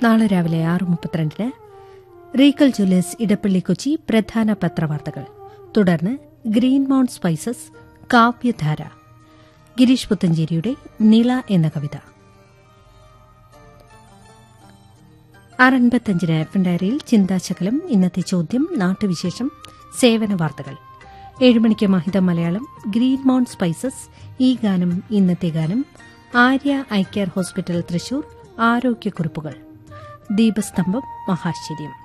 നാളെ രാവിലെ ആറ് മുപ്പത്തിരണ്ടിന് റീക്കൽ ജ്വല്ലേഴ്സ് ഇടപ്പള്ളി കൊച്ചി പ്രധാന പത്രവാർത്തകൾ തുടർന്ന് ഗ്രീൻ മൗണ്ട് സ്പൈസസ് കാവ്യധാര ഗിരീഷ് പുത്തഞ്ചേരിയുടെ നില എന്ന കവിത ആറൻപത്തഞ്ചിന് എഫ് ഡയറിയിൽ ചിന്താശകലം ഇന്നത്തെ ചോദ്യം നാട്ടുവിശേഷം സേവന വാർത്തകൾ ഏഴുമണിക്ക് മഹിത മലയാളം ഗ്രീൻ മൗണ്ട് സ്പൈസസ് ഈ ഗാനം ഇന്നത്തെ ഗാനം Arya eye care hospital Thrissur ആരോഗ്യക്കുറിപ്പുകൾ ദീപസ്തംഭം മഹാശ്ചര്യം